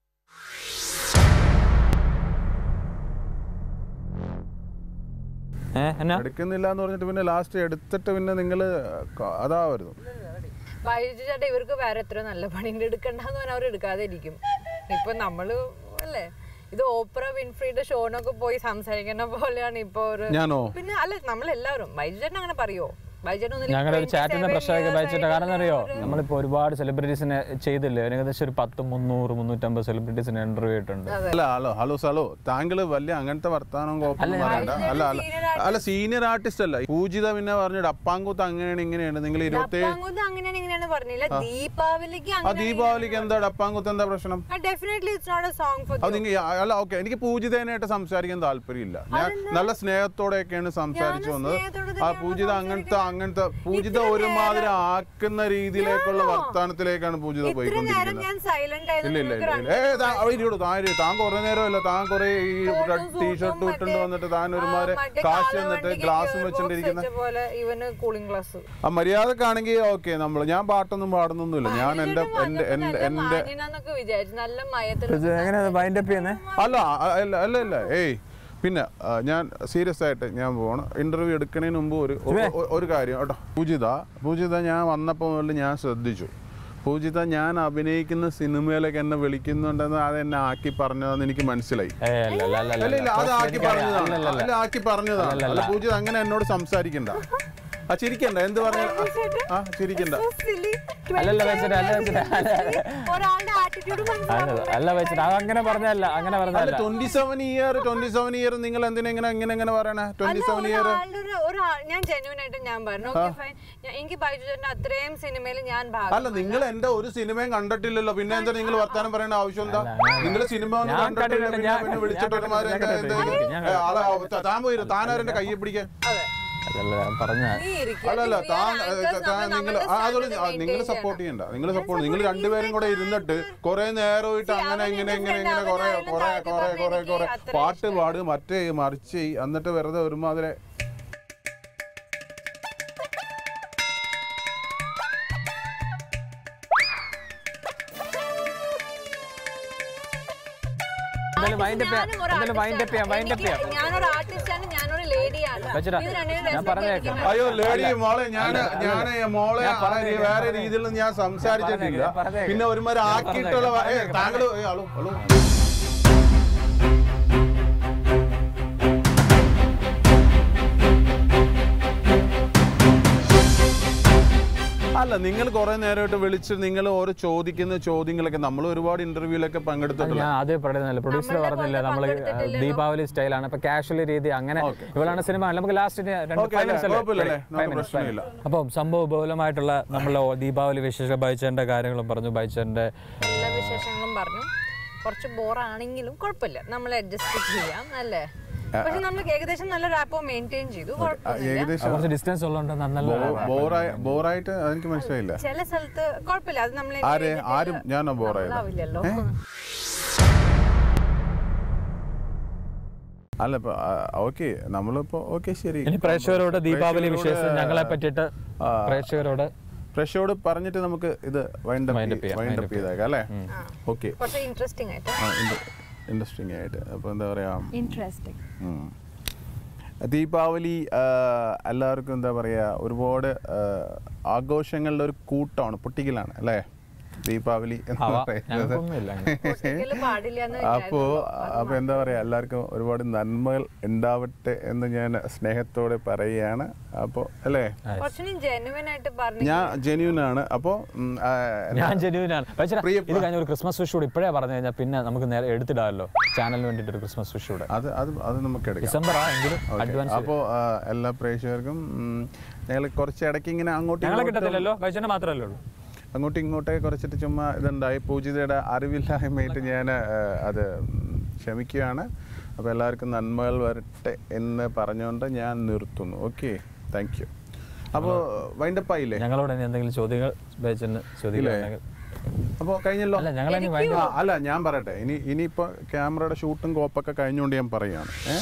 ഏ, എന്നാ എടുക്കുന്നില്ല എന്ന് പറഞ്ഞിട്ട് പിന്നെ ലാസ്റ്റ് എടുത്തിട്ട് പിന്നെ നിങ്ങൾ അതാവരുത് വൈദ്യുതി ചേട്ടാ ഇവർക്ക് വേറെ എത്ര നല്ല പണിയുണ്ട് എടുക്കണ്ടെന്ന് പറഞ്ഞാൽ അവർ എടുക്കാതെ ഇരിക്കും ഇപ്പൊ നമ്മള് അല്ലേ ഇത് ഓപ്പറ വിൻഫ്രീയുടെ ഷോനൊക്കെ പോയി സംസാരിക്കുന്ന പോലെയാണ് ഇപ്പൊ ഒരു ഞാനോ പിന്നെ അല്ല നമ്മളെല്ലാവരും വൈദ്യുതി ചേട്ടൻ അങ്ങനെ പറയോ വൈദ്യുതി ചേട്ടൻ ഒന്നുമില്ല, ഞങ്ങളുടെ ഒരു 27 ചാറ്റിന്റെ പ്രശ്നമൊക്കെ years ബൈച്ചേട്ടാ കാരണം അറിയോ ആയിട്ടുള്ള ഒരു- നമ്മളിപ്പോ ഒരുപാട് സെലിബ്രിറ്റീസിനെ ചെയ്തില്ലേ ഏകദേശം ഒരു പത്ത് മുന്നൂറ് മുന്നൂറ്റമ്പത് സെലിബ്രിറ്റീസിനെ ഇന്റർവ്യൂ ചെയ്തിട്ടുണ്ട് അല്ല ഹലോ ഹലോ സലോ താങ്കൾ വലിയ അങ്ങനത്തെ വർത്താനം കോപ്പൊന്നും പറയണ്ട അല്ല അല്ല അല്ല സീനിയർ ആർട്ടിസ്റ്റ് അല്ല പൂജിത പിന്നെ പറഞ്ഞു ഡപ്പാങ്കൂത്ത് അങ്ങനെയാണ് ഇങ്ങനെയാണ് നിങ്ങൾ ഇരുപത്തി ദപ്പാങ്കുത്ത് അങ്ങനെയാണ് ഇങ്ങനെയാണ് പറഞ്ഞില്ല ദീപാവലിക്ക് ആ ദീപാവലിക്ക് എന്താ ഡപ്പാങ്കൂത്ത് എന്താ പ്രശ്നം definitely it's not a song for അത് നിങ്ങൾ അല്ല ഓക്കെ എനിക്ക് പൂജിതേനായിട്ട് സംസാരിക്കാൻ താല്പര്യമില്ല ഞാൻ നല്ല സ്നേഹത്തോടെയൊക്കെയാണ് സംസാരിച്ചു വന്നത് സ്നേഹത്തോടെ ആ പൂജിത അങ്ങനത്തെ അങ്ങനത്തെ പൂജിത ഒരുമാതിരി ആക്കുന്ന രീതിയിലേക്കുള്ള വർത്താനത്തിലേക്കാണ് പൂജിത ഇത്ര നേരം പോയിക്കൊണ്ടിരിക്കുന്നത് ഞാൻ സൈലന്റ് ഇല്ല ഇല്ല ഇല്ല ഇല്ല ഏ താ- അവിടെ ഇരിക്കൂ താൻ ഇരി. താൻ കുറെ നേരമല്ല താൻ കുറെ ഈ റെഡ് ടീഷർട്ട് ഇട്ടുകൊണ്ട് വന്നിട്ട് താൻ ഒരുമാതിരി കാശ് വന്നിട്ട് ഗ്ലാസും വെച്ചോണ്ടിരിക്കുന്ന പോലെ ഇവന് കൂളിംഗ് ഗ്ലാസ് ആ മര്യാദക്കാണെങ്കിൽ ഓക്കെ നമ്മൾ ഞാൻ പാട്ടൊന്നും പാടുന്നൊന്നുമില്ല ഞാൻ എന്റെ എന്റെ എന്റെ എന്റെ മാന്യനാന്നൊക്കെ വിചാരിച്ചു നല്ല മയത്തിൽ എങ്ങനെ വൈൻഡപ്പ് ചെയ്യുന്നേ അല്ല അ- അല്ല അല്ല അല്ല ഏയ് പിന്നെ ആ, ഞാൻ സീരിയസ് ആയിട്ട് ഞാൻ പോകണം ഇന്റർവ്യൂ എടുക്കുന്നതിന് മുമ്പ് ഒരു ഒ- ഒ- ഒരു കാര്യം കേട്ടോ പൂജിത പൂജിത ഞാൻ വന്നപ്പോൾ മുതൽ ഞാൻ ശ്രദ്ധിച്ചു പൂജിത ഞാൻ അഭിനയിക്കുന്ന സിനിമയിലൊക്കെ എന്നെ വിളിക്കുന്നുണ്ടെന്ന് അത് എന്നെ ആക്കി പറഞ്ഞതെന്ന് എനിക്ക് മനസ്സിലായി ഏ അല്ല അല്ല അല്ല അല്ല ഇല്ല അത് ആക്കി പറഞ്ഞതാണ് അല്ല, അല്ല. അല്ല ആക്കി പറഞ്ഞതാണ് അല്ല പൂജിത അങ്ങനെ എന്നോട് സംസാരിക്കണ്ട ആ ചിരിക്കണ്ട എന്ത് പറഞ്ഞ ആ ചിരിക്കണ്ട അല്ലല്ല വെച്ചിട്ട് അല്ല വെച്ചിട്ട് ഒരാളുടെ ആറ്റിറ്റ്യൂഡ് അല്ല അല്ല വെച്ചിട്ട് അത് അങ്ങനെ പറഞ്ഞല്ല അങ്ങനെ അല്ല പറഞ്ഞല്ല twenty seven year twenty seven year നിങ്ങൾ എന്തിനാ ഇങ്ങനെ ഇങ്ങനെ ഇങ്ങനെ പറയണേ ട്വന്റി സെവൻ ഇയർ ഞാൻ ജെന്യൂൻ ആയിട്ട് ഞാൻ പറഞ്ഞു ഓക്കെ ഫൈൻ എനിക്ക് ബൈജുചേട്ടന്റെ അത്രയും സിനിമയിൽ ഞാൻ ഭാഗം അല്ല നിങ്ങൾ എന്റെ ഒരു സിനിമയും കണ്ടിട്ടില്ലല്ലോ പിന്നെ എന്താ നിങ്ങൾ വർത്താനം പറയേണ്ട ആവശ്യം എന്താ നിങ്ങൾ സിനിമ ഒന്നും ഞാൻ കണ്ടിട്ടില്ല കണ്ടിട്ടുണ്ട്, പിന്നെ ഞാൻ- പിന്നെ ഞാൻ വിളിച്ചിട്ട് ഒരുമാതിരി കണ്ടിട്ടുണ്ട്, എന്താ- ഞാൻ എന്താ- കണ്ടിട്ടുണ്ട്, ഏ, ആളെ താൻ പോയി താനാരുടെ കയ്യെ പിടിക്കാൻ അതല്ല ഞാൻ പറഞ്ഞ നീ ഇരിക്കുക. അല്ലല്ല We താൻ are anchors, നമ്മൾ നിങ്ങൾ നമ്മുടെ അതുകൊണ്ട് standard നിങ്ങൾ maintain സപ്പോർട്ട് ചെയ്യണം. ചെയ്യണ്ട നിങ്ങൾ സപ്പോർട്ട് നിങ്ങൾ രണ്ടുപേരും കൂടെ ഇരുന്നിട്ട് കുറെ നേരമായിട്ട് അങ്ങനെ അവൻ ഇങ്ങനെ എന്റെ ഇങ്ങനെ friend, ഇങ്ങനെ അവൻ കുറെ അതിലും കുറെ താഴ്ത്തി കുറെ പറഞ്ഞ് കുറെ എനിക്ക് കുറെ അത്ര പാട്ട് പാട് മറ്റേ മറിച്ച് ചെയ്യ്. എന്നിട്ട് വെറുതെ ഒരുമാതിരി എന്തായാലും വൈൻഡപ്പ് ചെയ്യാം ഞാനും ഒരു എന്തായാലും വൈൻഡപ്പ് ചെയ്യാം artist വൈൻഡപ്പ് ആണ്. ചെയ്യാം എനിക്ക് ഞാനൊരു ആർട്ടിസ്റ്റാണ് ഞാനൊരു ലേഡിയാണ് വെച്ചിട്ടാ, ഇത് രണ്ടുപേരും ഞാൻ respect പറഞ്ഞേക്കാം. ചെയ്തിരിക്കണം. അയ്യോ ലേഡി മോളെ ഞാൻ ഞാൻ മോളെ ഞാൻ ആ പറഞ്ഞേക്കാം, വേറെ ഞാൻ രീതിയിൽ ഞാൻ സംസാരിച്ചിട്ടില്ല ഞാൻ പറഞ്ഞേക്കാം. പിന്നെ ഒരുമാതിരി ഞാൻ ആക്കിയിട്ടുള്ള പറഞ്ഞേക്കാം, താങ്കൾ ഹലോ ഹലോ അല്ല നിങ്ങൾ കുറെ നേരമായിട്ട് വിളിച്ച് നിങ്ങൾ ഓരോ ചോദിക്കുന്ന ചോദ്യങ്ങളൊക്കെ നമ്മൾ ഒരുപാട് ഇന്റർവ്യൂലൊക്കെ അത് പങ്കെടുത്തിട്ടില്ല ഞാൻ ആദ്യം പറയുന്നില്ല പ്രൊഡ്യൂസർ നമ്മളുടെ പറഞ്ഞില്ല കൊണ്ട് നമ്മൾ പങ്കെടുത്തിട്ടില്ലല്ലോ. ദീപാവലി സ്റ്റൈലാണ് ഇപ്പൊ കാഷ്വൽ രീതി അങ്ങനെ ഇവളാണ് സിനിമ നമുക്ക് ലാസ്റ്റ് Okay, അല്ലേ? കുഴപ്പമില്ലല്ലേ? നമുക്ക് പ്രശ്നമില്ല. അപ്പം സംഭവ ബഹുലമായിട്ടുള്ള നമ്മളെ ദീപാവലി വിശേഷ ബൈച്ചന്റെ കാര്യങ്ങളും പറഞ്ഞു ബൈച്ചന്റെ എല്ലാ വിശേഷങ്ങളും പറഞ്ഞു കുറച്ച് ബോറാണെങ്കിലും കുഴപ്പമില്ല നമ്മൾ അഡ്ജസ്റ്റ് ചെയ്യാം അല്ലേ പക്ഷെ നമ്മൾ ഏകദേശം നല്ല റാപ്പോ മെയിൻറ്റെയിൻ ചെയ്തു കുഴപ്പമൊന്നുമില്ല ഏകദേശം കുറച്ച് ഡിസ്റ്റൻസ് ഉള്ളതുകൊണ്ട് നല്ല ബോറായി ബോറായിട്ട് അതെനിക്ക് മനസ്സിലായില്ല ചില സ്ഥലത്ത് കുഴപ്പമില്ല അത് നമ്മൾ ആരെ ആരും ഞാനോ ബോറായത് ആവില്ലല്ലോ അല്ല ഇപ്പൊ ഓക്കെ നമ്മളിപ്പോ ഓക്കെ ശരി ഇനി പ്രേക്ഷകരോട് ദീപാവലി പ്രേക്ഷകരോട്, വിശേഷം ഞങ്ങളെ പറ്റിയിട്ട് ആ, പ്രേക്ഷകരോട് പ്രേക്ഷകരോട് പറഞ്ഞിട്ട് നമുക്ക് ഇത് Wind up വൈൻഡപ്പ് ചെയ്യാം, wind up വൈൻഡപ്പ് ചെയ്തേക്കാം അല്ലേ ഓക്കെ കുറച്ച് ഇൻട്രസ്റ്റിംഗ് ആയിട്ട് ഇൻട്രസ്റ്റിംഗ് ആയിട്ട് അപ്പോൾ എന്താ പറയാ ഇൻട്രസ്റ്റിംഗ് ഉം. ദീപാവലി ആ, എല്ലാവർക്കും എന്താ പറയുക ഒരുപാട് ആ, ആഘോഷങ്ങളുടെ ഒരു കൂട്ടമാണ് പൊട്ടിക്കലാണ് അല്ലേ ദീപാവലി എന്ന് അവ പറയുന്നത് ഞങ്ങൾക്കൊന്നുമില്ല അങ്ങനെ. പാടില്ല എന്ന് അപ്പോ അപ്പൊ എന്താ പറയാ എല്ലാവർക്കും ഒരുപാട് നന്മകൾ ഉണ്ടാവട്ടെ എന്ന് ഞാൻ സ്നേഹത്തോടെ പറയുകയാണ് അപ്പോ അല്ലേ കുറച്ചുകൂടി ജെനുവൻ ആയിട്ട് പറഞ്ഞു ഞാൻ ജെന്യൂൻ ആണ് അപ്പോ ഉം, ആ, ഞാൻ ജെന്യൂനാണ് പക്ഷേ പ്രിയ- ഇത് കഴിഞ്ഞ ഒരു ക്രിസ്മസ് വിഷ് കൂടി ഇപ്പോഴേ പറഞ്ഞു കഴിഞ്ഞാൽ പിന്നെ നമുക്ക് നേരെ എടുത്തിടാമല്ലോ ചാനലിന് വേണ്ടിയിട്ട് ഒരു ക്രിസ്മസ് വിഷ് കൂടെ അത് അത് അത് നമുക്ക് എടുക്കാം ഡിസംബർ ആ എങ്കിലും അഡ്വാൻസ് അപ്പോൾ എല്ലാ പ്രേക്ഷകർക്കും ഞങ്ങൾ കുറച്ച് ഇടയ്ക്ക് ഇങ്ങനെ അങ്ങോട്ടും ഞങ്ങളെ ഇങ്ങോട്ടും കിട്ടത്തില്ലല്ലോ ബൈച്ചനെ മാത്രമല്ലേ ഉള്ളൂ അങ്ങോട്ടും ഇങ്ങോട്ടൊക്കെ കുറച്ചിട്ട് ചുമ്മാ ഇതുണ്ടായി പൂജിതയുടെ അറിവില്ലായ്മയായിട്ട് ഞാൻ അത് ഉം, ക്ഷമിക്കുകയാണ് അപ്പോൾ എല്ലാവർക്കും നന്മകൾ വരട്ടെ എന്ന് പറഞ്ഞുകൊണ്ട് ഞാൻ നിർത്തുന്നു ഓക്കെ താങ്ക് യു അപ്പോൾ വൈൻഡപ്പ് ആയില്ലേ ഞങ്ങളോട് ഇനി എന്തെങ്കിലും ചോദ്യങ്ങൾ ബൈച്ചന് ചോദിക്കുകയാണെങ്കിൽ അപ്പോൾ കഴിഞ്ഞല്ലോ അല്ല ഞങ്ങൾ ഇനി വൈകിട്ട് ആ, അല്ല ഞാൻ പറയട്ടെ ഇനി ഇനിയിപ്പോൾ ക്യാമറയുടെ ഷൂട്ടും കോപ്പൊക്കെ കഴിഞ്ഞുകൊണ്ട് ഞാൻ പറയുകയാണ് ഏ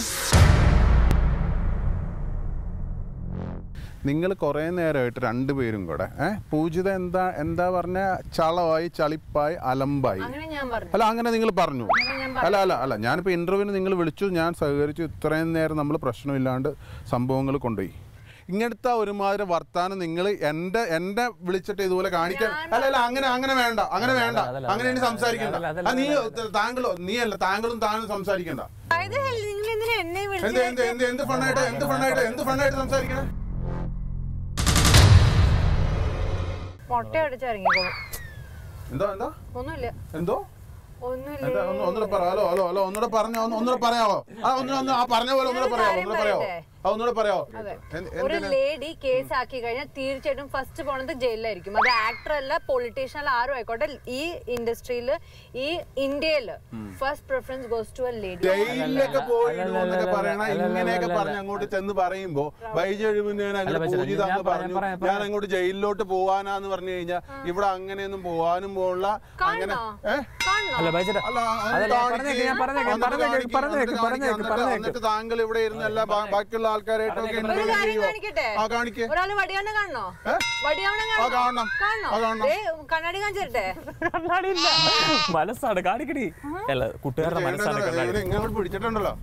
നിങ്ങൾ കുറേ നേരമായിട്ട് രണ്ടുപേരും കൂടെ ഏ പൂജിത എന്താ എന്താ പറഞ്ഞ ചളവായി ചളിപ്പായി അലമ്പായി അങ്ങനെ ഞാൻ പറഞ്ഞു അല്ല അങ്ങനെ നിങ്ങൾ പറഞ്ഞു അല്ല അല്ല അല്ല ഞാനിപ്പോൾ ഇൻ്റർവ്യൂവിന് നിങ്ങൾ വിളിച്ചു ഞാൻ സഹകരിച്ചു ഇത്രയും നേരം നമ്മൾ പ്രശ്നമില്ലാണ്ട് സംഭവങ്ങൾ കൊണ്ടുപോയി ഇങ്ങനത്തെ ഒരുമാതിരി വർത്താനം നിങ്ങൾ എൻ്റെ എന്നെ വിളിച്ചിട്ട് ഇതുപോലെ കാണിക്കാൻ അല്ല അല്ല അങ്ങനെ അങ്ങനെ വേണ്ട അങ്ങനെ വേണ്ട അതല്ല, അങ്ങനെ ഇനി സംസാരിക്കണ്ട അതല്ല, അതല്ല, ആ, നീ താങ്കളോ നീ അല്ല താങ്കളും താനും സംസാരിക്കണ്ട അതായത് നിങ്ങൾ എന്തിനാ എന്നെ എന്ത് വിളിച്ചത് എന്ത് എന്ത് എന്ത് ഫണ്ണായിട്ട് എന്ത് ഫണ്ണായിട്ട് എന്ത് ഫണ്ണായിട്ട് സംസാരിക്കണേ മുട്ട അടിച്ചിറങ്ങിക്കോളും എന്തോ എന്തോ ഒന്നുമില്ല എന്തോ ഒന്നുമില്ല എന്താ ഒന്ന് ഒന്നുകൂടെ പറ ഹലോ ഹലോ ഹലോ ഒന്നുകൂടെ പറഞ്ഞോ ഒന്ന് ഒന്നുകൂടെ പറയാവോ ആ ഒന്ന് ഒന്ന് ആ പറഞ്ഞ പോലെ ഒന്നുകൂടെ പറയാവോ ഒന്നുകൂടെ പറയാവോ ആ ഒന്നുകൂടെ പറയാവോ എന്ത്- ഒരു എന്തിന് ലേഡി കേസ് ആക്കി കഴിഞ്ഞാൽ തീർച്ചയായിട്ടും ഫസ്റ്റ് പോണത് ജയിലിലായിരിക്കും അത് ആക്ടർ അല്ല പൊളിറ്റീഷ്യൻ അല്ല ആരും ആയിക്കോട്ടെ ഈ ഇൻഡസ്ട്രിയിൽ ഈ ഇന്ത്യയില് first preference goes to a lady ജയിലിലൊക്കെ പോയിടും അല്ല, എന്നൊക്കെ അല്ല, പറയണ അല്ല, അല്ല, ഇങ്ങനെയൊക്കെ അല്ല, പറഞ്ഞ് അങ്ങോട്ട് ചെന്ന് പറയുമ്പോ വൈജഴുവിന് ഞാൻ അങ്ങോട്ട് പക്ഷേ പൂജിത ഞാൻ അങ്ങ് പറയാം, പറഞ്ഞു പറയാം, ഞാൻ അങ്ങോട്ട് ജയിലിലോട്ട് പോവാനാന്ന് പറഞ്ഞു കഴിഞ്ഞാൽ ഇവിടെ അങ്ങനെയൊന്നും പോവാനും പോലുള്ള അങ്ങനെ കാണണോ? ഏ? കാണണോ അല്ല ബൈച്ചേട്ടാ അല്ല, അത് അതല്ല, കാണിക്ക്. പറഞ്ഞേക്ക്, ഞാൻ പറഞ്ഞേക്ക്, എന്നിട്ട് പറഞ്ഞേക്ക്, കാണിക്ക്, പറഞ്ഞേക്ക്, എന്നിട്ട് പറഞ്ഞേക്ക്, കാണിക്ക്, പറഞ്ഞേക്ക്. എന്നിട്ട് താങ്കൾ ഇവിടെ ഇരുന്ന് എല്ലാ ബാ- ബാക്കിയുള്ള ആൾക്കാരായിട്ടൊക്കെ ഒരു ഇന്റർവ്യൂ കാര്യം ചെയ്യുവോ കാണിക്കട്ടെ ആ കാണിക്ക് ഒരാള് വടിയാവണ കാണണോ ഏ? വടിയാവണ ആ, കാണണം. കാണണോ ആ, കാണണം. ദേ, കണ്ണാടി കാണിച്ചിട്ടെ കണ്ണാടിയില്ല മനസ്സാണ് കാണിക്കടി അല്ല കൂട്ടുകാരുടെ മനസ്സാണ് കണ്ണാടി ഇവനെ ഇങ്ങനെ പിടിച്ചിട്ടുണ്ടല്ലോ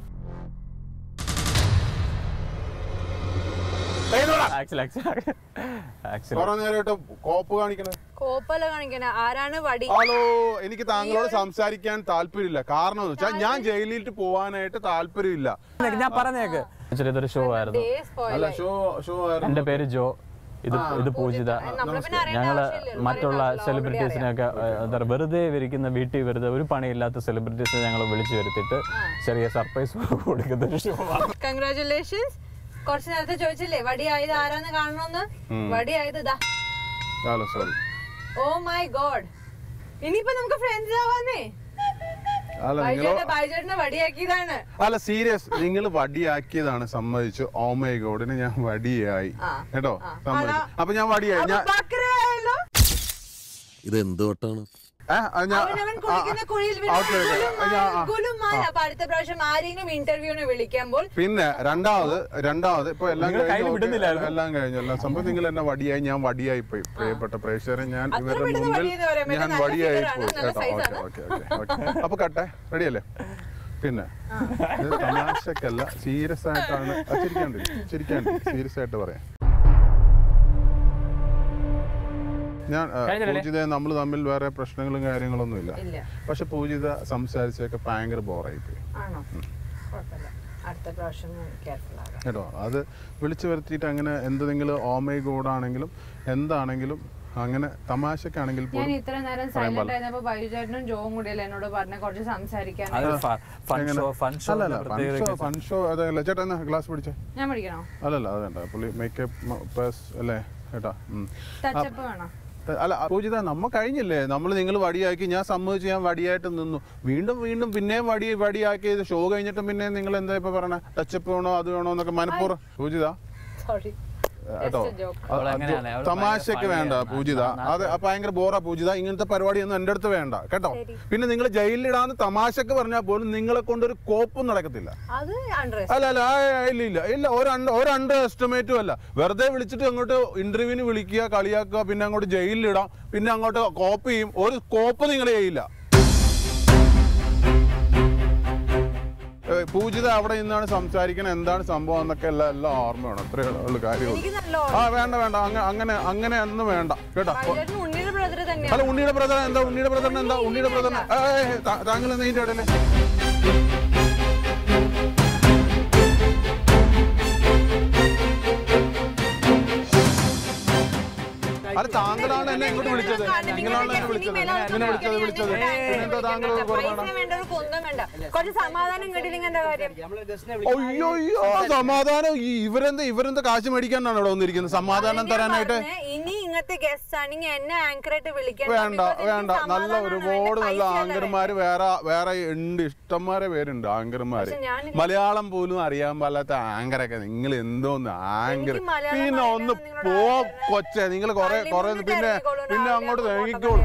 ആക്ച്വലി ആക്ച്വലി ആക്ച്വലി കുറെ നേരമായിട്ട് കോപ്പ് കാണിക്കണേ കോപ്പല കാണിക്കണ ആരാണ് വടി ഹലോ എനിക്ക് താങ്കളോട് സംസാരിക്കാൻ താല്പര്യമില്ല കാരണം എന്ന് വെച്ചാൽ ഞാൻ ജയിലിലേക്ക് പോവാനായിട്ട് താല്പര്യമില്ല ഞാൻ പറഞ്ഞേക്ക് ആക്ച്വലി ഇതൊരു ഷോ ആയിരുന്നു ദേ spoil അല്ല ആയി. ഷോ ഷോ ആയിരുന്നു എന്റെ പേര് ജോ ഇത് ഇത് പൂജിത നമ്മളെ പിന്നെ അറിയേണ്ട ഞങ്ങള് ആവശ്യമില്ലല്ലോ. മറ്റുള്ള അറിയാം, already സെലിബ്രിറ്റീസിനെയൊക്കെ എന്താ പറയുക വെറുതെ ഇരിക്കുന്ന വീട്ടിൽ വെറുതെ ഒരു പണിയില്ലാത്ത സെലിബ്രിറ്റീസിനെ ഞങ്ങൾ വിളിച്ചു വരുത്തിയിട്ട് ചെറിയ സർപ്രൈസ് കൊടുക്കുന്ന ഒരു ഷോ ആണ് കൺഗ്രാറ്റുലേഷൻസ് കുറച്ച് നേരത്തെ ചോദിച്ചില്ലേ വടിയായത് ആരാന്ന് കാണണമെന്ന് വടിയായത് ഇതാ hello sorry oh my god ഇനിയിപ്പോ നമുക്ക് ഫ്രണ്ട്സ് ആവാന്നേ അല്ല നിങ്ങൾ ബൈജേട്ടനെ ബൈജേട്ടനെ വടിയാക്കിയതാണ് അല്ല സീരിയസ് നിങ്ങൾ വടിയാക്കിയതാണ് സമ്മതിച്ചു ഓമൈ ഗോഡിന് ഞാൻ വടിയായി ആ. കേട്ടോ ആ. സമ്മതിച്ചു അപ്പൊ ഞാൻ വടിയായി ഞാൻ ബക്രയായല്ലോ ഇത് എന്തുവട്ടാണ് ഏ, അത് ഞാൻ അവനവൻ കുളിക്കുന്ന കുഴിയിൽ വീണ് ഓക്കേ, ഓക്കേ. ഗുലുമാല, ഞാൻ- ആ. ഗുലുമാല. അപ്പൊ അടുത്ത പ്രാവശ്യം ആരെങ്കിലും ഇന്റർവ്യൂവിന് വിളിക്കുമ്പോൾ പിന്നെ രണ്ടാമത് രണ്ടാമത് ഇപ്പൊ എല്ലാം നിങ്ങൾ കയ്യിൽ കഴിഞ്ഞു, വിടുന്നില്ലായിരുന്നു. എല്ലാം കഴിഞ്ഞു എല്ലാം സംഭവം നിങ്ങൾ എന്നെ വടിയായി ഞാൻ വടിയായി പോയി പ്രിയപ്പെട്ട പ്രേക്ഷകരെ ഞാൻ അത്ര ഇവരുടെ പെട്ടെന്ന് മുമ്പിൽ വടിയെന്ന് പറയാൻ പറ്റില്ല. ഞാൻ നല്ല വടിയായി figure ആണ്, പോയി നല്ല കേട്ടോ size ഓക്കെ ആണ്. ഓക്കെ ഓക്കെ അപ്പൊ കട്ടെ റെഡിയല്ലേ പിന്നെ ഇത് തമാശക്കല്ല സീരിയസ് ആയിട്ടാണ് ആ, ചിരിക്കാണ്ട് ചിരിക്കാണ്ട് സീരിയസ് ആയിട്ട് പറയാം ഞാൻ ആ, കഴിഞ്ഞില്ലേ? പൂജിത നമ്മൾ തമ്മിൽ വേറെ പ്രശ്നങ്ങളും കാര്യങ്ങളൊന്നും ഇല്ല ഇല്ല പക്ഷെ പൂജിത സംസാരിച്ചൊക്കെ ഭയങ്കര ബോറായി പോയി ആണോ കുഴപ്പമില്ല അടുത്ത പ്രാവശ്യം കെയർഫുൾ ആകാം കേട്ടോ അത് വിളിച്ചു വരുത്തിയിട്ട് അങ്ങനെ എന്തെങ്കിലും ഓമൈ ഗോഡാണെങ്കിലും എന്താണെങ്കിലും അങ്ങനെ തമാശക്കാണെങ്കിൽ ഞാൻ പോലും ഇത്ര നേരം സൈലന്റ് ആയിരുന്നപ്പോ ബൈജുചേട്ടനും ജോവും കൂടിയല്ലേ എന്നോട് പറഞ്ഞ കുറച്ച് സംസാരിക്കാൻ അത് ഫൺ ഷോ ഫൺ ഷോ അല്ലല്ല ഫൺ ഷോ ഫൺ ഷോ അതല്ല ചേട്ടാ എന്നാ ഗ്ലാസ് പിടിച്ചേ ഞാൻ പഠിക്കണോ അല്ലല്ല അത് വേണ്ട പുള്ളി മേക്കപ്പ് പേഴ്സ് അല്ലേ കേട്ടാ ഉം. ടച്ചപ്പ് വേണോ അല്ല പൂജിത നമ്മ കഴിഞ്ഞില്ലേ നമ്മൾ നിങ്ങൾ വടിയാക്കി ഞാൻ സമ്മതിച്ച് ഞാൻ വടിയായിട്ട് നിന്നു വീണ്ടും വീണ്ടും പിന്നെയും വടി വടിയാക്കി ഷോ കഴിഞ്ഞിട്ടും പിന്നെ നിങ്ങൾ എന്താ ഇപ്പൊ പറയണ ടച്ചപ്പ് വേണോ അത് വേണോ എന്നൊക്കെ മനഃപൂർവ്വം പൂജിത സോറി കേട്ടോ a joke. അത് അവള് അത് അങ്ങനെയാണ്. അവള് തമാശക്ക് ഭയങ്കര വേണ്ട funny ആണ്. പൂജിത നാ- അത് അത് ഭയങ്കര ബോറാ പൂജിത ഇങ്ങനത്തെ പരിപാടിയൊന്നും എൻ്റെ അടുത്ത് വേണ്ട കേട്ടോ പിന്നെ നിങ്ങൾ ജയിലിലിടാന്ന് തമാശക്ക് പറഞ്ഞാൽ പോലും നിങ്ങളെ കൊണ്ടൊരു കോപ്പും നടക്കത്തില്ല അത് അണ്ടർ അല്ല അല്ല ആ, ഇല്ല ഇല്ല ഇല്ല ഒരു അണ്ട- ഒരു അണ്ടർ എസ്റ്റിമേറ്റും അല്ല വെറുതെ വിളിച്ചിട്ട് അങ്ങോട്ട് ഇന്റർവ്യൂവിന് വിളിക്കുക കളിയാക്കുക പിന്നെ അങ്ങോട്ട് ജയിലിലിടാം പിന്നെ അങ്ങോട്ട് കോപ്പ് ചെയ്യും ഒരു കോപ്പ് നിങ്ങൾ ചെയ്യില്ല ഏ, പൂജിത അവിടെ നിന്നാണ് സംസാരിക്കണത് എന്താണ് സംഭവം എന്നൊക്കെ എല്ലാം എല്ലാം ഓർമ്മ വേണം അത്രേ ഉള്ള കാര്യമുള്ളൂ എനിക്ക് നല്ല ആ വേണ്ട വേണ്ട അങ്ങ- അങ്ങനെ അങ്ങനെ ഒന്നും വേണ്ട കേട്ടോ ബൈജുചേട്ടൻ ഉണ്ണിയുടെ ബ്രദർ തന്നെയാണ് അല്ല ഉണ്ണിയുടെ ബ്രദർ എന്താ ഉണ്ണിയുടെ ബ്രദറിന് എന്താ ഉണ്ണിയുടെ ബ്രദറിന് താങ്കൾ എന്താ ഇതിന്റെ ഇടയില് അല്ല താങ്കളാണ് എന്നെ ഇങ്ങോട്ട് വിളിച്ചത് നിങ്ങളാണ് എന്നെ വിളിച്ചത് എങ്ങനെ വിളിച്ചത് വിളിച്ചത് പിന്നെന്താ താങ്കൾ പുറത്താണ് പൈസ വേണ്ട ഒരു കുന്തം വേണ്ട കുറച്ച് സമാധാനം കിട്ടിയില്ലെങ്കിൽ എന്താ കാര്യം അയ്യോ അയ്യോ സമാധാനം ഈ ഇവരെന്താ ഇവരെന്താ കാശ് മേടിക്കാനാണ് ഇവിടെ വന്നിരിക്കുന്നത് സമാധാനം തരാനായിട്ട് പറഞ്ഞേ, ഇനി ഇങ്ങനത്തെ ഗസ്റ്റ് ആണെങ്കിൽ എന്നെ ആങ്കറായിട്ട് വിളിക്കാൻ വേണ്ട വേണ്ട നല്ല ഒരുപാട് നല്ല ആങ്കർമാര് വേറെ വേറെ ഉണ്ട് ഇഷ്ടംമാരെ പേരുണ്ട് ആങ്കർമാര് പക്ഷെ ഞാൻ മലയാളം പോലും അറിയാൻ പാലാത്ത ആങ്കറൊക്കെ നിങ്ങൾ എന്തോന്ന് ആങ്കർ എനിക്ക് മലയാളം പിന്നെ ഒന്ന് അറിയാം, പോ നിങ്ങളോട് കൊച്ചെ നിങ്ങൾ കൊറേ പള്ളി കൊറേ മുന്നിട്ട് പിന്നെ ഇറങ്ങിക്കോളൂ, പിന്നെ രാവിലെ അങ്ങോട്ട് അങ്ങോട്ട് തേങ്ങിക്കോളൂ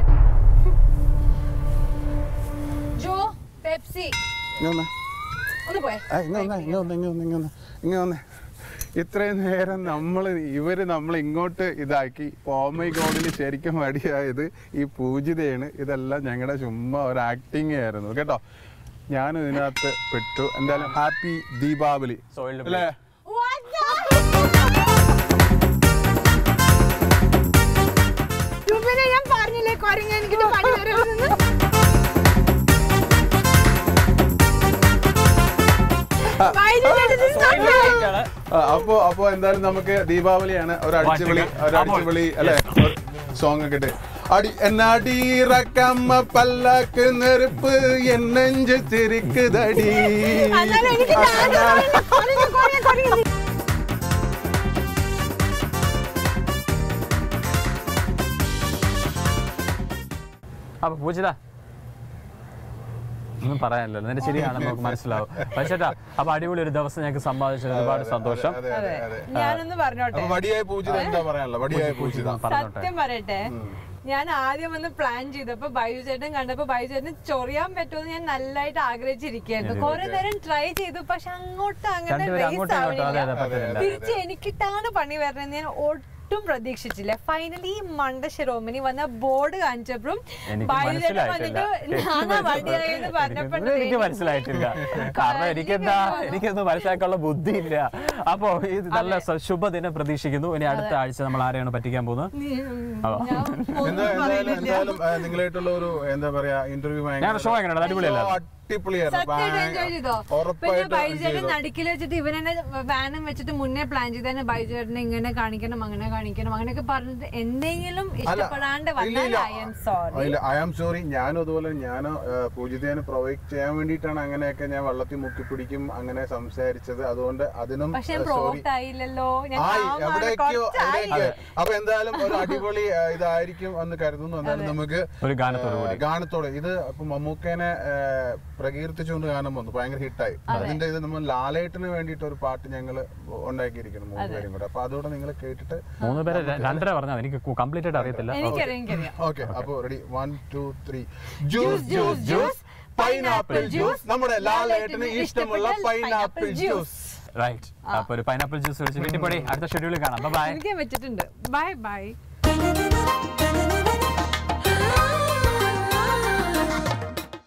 ജോ പെപ്സി ഇങ്ങ് വന്നേ. ഒന്ന് പോയെ ആ, ഇങ്ങ് വന്നേ, ഇങ്ങ് വന്നേ, ഇങ്ങ് വന്നേ, ഇങ്ങ് വന്നേ, ഇങ്ങ് വന്നേ. ഇത്രയും നേരം നമ്മൾ ഇവര് നമ്മൾ ഇങ്ങോട്ട് ഇതാക്കി ഓമൈ ഗോഡിന് ശരിക്കും മടിയായത് ഈ പൂജിതയാണ് ഇതെല്ലാം ഞങ്ങളുടെ ചുമ്മാ ഒരു ആക്ടിങ് ആയിരുന്നു കേട്ടോ ഞാനും ഇതിനകത്ത് പെട്ടു എന്തായാലും ഹാപ്പി ദീപാവലി Soiled അല്ലേ ടുബിനെ ഞാൻ പറഞ്ഞില്ലേ കൊരങ്ങ എനിക്ക് പണി തരുമെന്ന് ആ, അപ്പോ അപ്പോ എന്തായാലും നമുക്ക് ദീപാവലിയാണ് ഒരു അടിച്ചുവിളി ഒരു അടിച്ചുവിളി അല്ലെ സോങ് ഒക്കെ ഇട്ട് അടി എന്നടിറക്കമ്മ പല്ലക്ക് നെരുപ്പ് എന്നെഞ്ച് തിരിക്കുതടി അപ്പൊ പൂജിത ഒന്നും പറയാനില്ല നിന്റെ ശരിയാണ് നമുക്ക് മനസ്സിലാവും പക്ഷേട്ടാ അപ്പൊ അടിപൊളി ഒരു ദിവസം ഞങ്ങൾക്ക് സമ്പാദിച്ചത് ഒരുപാട് സന്തോഷം അതെ അതെ അതെ ഞാനൊന്ന് പറഞ്ഞോട്ടെ അപ്പൊ വടിയായ പൂജിത എന്താ പറയാനുള്ള വടിയായ പൂജിത പറഞ്ഞോട്ടെ സത്യം പറയട്ടെ ഞാൻ ആദ്യം ഒന്ന് പ്ലാൻ ചെയ്തപ്പോ ബൈജു ചേട്ടൻ കണ്ടപ്പോ ബൈജു ചേട്ടന് ചൊറിയാൻ പറ്റുമെന്ന് ഞാൻ നല്ലതായിട്ട് ആഗ്രഹിച്ചിരിക്കുകയായിരുന്നു കുറെ നേരം ട്രൈ ചെയ്തു പക്ഷെ അങ്ങോട്ട് അങ്ങനെ രണ്ടുപേരും race അങ്ങോട്ടും ഇങ്ങോട്ടും അതെ ആവണില്ല. അതെ പറ്റുന്നില്ല തിരിച്ച് എനിക്കിട്ടാണ് പണി വരണമെന്ന് ഞാൻ ഒട്ടും പ്രതീക്ഷിച്ചില്ല ഫൈനലി ഈ മണ്ട ശിരോമിനി വന്ന ബോർഡ് കാണിച്ചപ്പോഴും എനിക്ക് ബൈജു ചേട്ടൻ മനസ്സിലായിട്ടില്ല വന്നിട്ട് ഞാനാ വടിയായെന്ന് പറഞ്ഞപ്പോഴേ എനിക്ക് മനസ്സിലായിട്ടില്ല കാരണം എനിക്കെന്താ എനിക്കൊന്നും മനസ്സിലാക്കാനുള്ള ബുദ്ധിയില്ല അപ്പോ ഇത് നല്ല സ- ശുഭദിനം പ്രതീക്ഷിക്കുന്നു ഇനി അടുത്ത ആഴ്ച നമ്മൾ ആരെയാണ് പറ്റിക്കാൻ പോകുന്നത് അതാ. എന്താ എന്തായാലും എന്തായാലും ആ, നിങ്ങളായിട്ടുള്ള ഒരു എന്താ പറയാ ഇന്റർവ്യൂ ഞങ്ങളുടെ show എങ്ങനെയുണ്ട്? അടിപൊളിയല്ലായിരുന്നോ? അടിപൊളിയായിരുന്നു സത്യമായിട്ട് എൻജോയ് ചെയ്തോ പിന്നെ ഉറപ്പായിട്ടും ബൈജുചേട്ടൻ നടുക്കിൽ വെച്ചിട്ട് ഇവനെന്നെ വാനം വെച്ചിട്ട് മുന്നേ പ്ലാൻ ചെയ്തതിന് ബൈജുചേട്ടനെ ഇങ്ങനെ കാണിക്കണം അങ്ങനെ കാണിക്കണം അങ്ങനെയൊക്കെ പറഞ്ഞിട്ട് എന്തെങ്കിലും ഇഷ്ടപ്പെടാണ്ട് വന്നാൽ I'm sorry I am sorry ഞാനും അതുപോലെ ഞാൻ പൂജിതേനെ പ്രൊവൈഡ് ചെയ്യാൻ വേണ്ടിയിട്ടാണ് അങ്ങനെയൊക്കെ ഞാൻ വള്ളത്തിൽ മുക്കി പിടിക്കും അങ്ങനെ സംസാരിച്ചത് അതുകൊണ്ട് അതിനും പക്ഷെ ഞാൻ സോറി പ്രോക്ട് ആയില്ലല്ലോ ഞാൻ ആയി calm ആണ്, എവിടേക്കോ കുറച്ചായി. എവിടേക്കോ അപ്പൊ എന്തായാലും ഒരു അടിപൊളി ആ, ഇതായിരിക്കും എന്ന് കരുതുന്നു എന്തായാലും നമുക്ക് ഒരു ഗാനത്തോടു കൂടി ആ, ഗാനത്തോടെ ഇത് ഇപ്പൊ മമ്മൂക്കേനെ ആ, പ്രകീർത്തിച്ചുകൊണ്ട് ഗാനം വന്നു ഭയങ്കര ഹിറ്റായി അതിന്റെ ഇത് നമ്മൾ ലാലേട്ടന് വേണ്ടിയിട്ട് ഒരു പാട്ട് ഞങ്ങൾ ഉണ്ടാക്കിയിരിക്കുന്നു മൂന്ന് പേരും കൂടെ അപ്പൊ അതുകൂടെ നിങ്ങൾ കേട്ടിട്ട് മൂന്ന് പേരെ ര- രണ്ടര പറഞ്ഞാൽ എനിക്ക് കംപ്ലീറ്റ് ആയിട്ട് അറിയത്തില്ല എനിക്കറിയാം എനിക്കറിയാം ഓക്കെ അപ്പൊ ready one two three juice, juice, juice, pineapple juice നമ്മുടെ ലാലേട്ടന് ലാലേട്ടന് ഇഷ്ടമുള്ള ഇഷ്ടപ്പെട്ട പൈനാപ്പിൾ pineapple ജ്യൂസ് റൈറ്റ് അപ്പൊ ഒരു പൈനാപ്പിൾ ജ്യൂസ് കുടിച്ച് വീട്ടിൽ പോടി അടുത്ത ഷെഡ്യൂളിൽ കാണാം ബൈ എനിക്ക് വെച്ചിട്ടുണ്ട് ബൈ ബൈ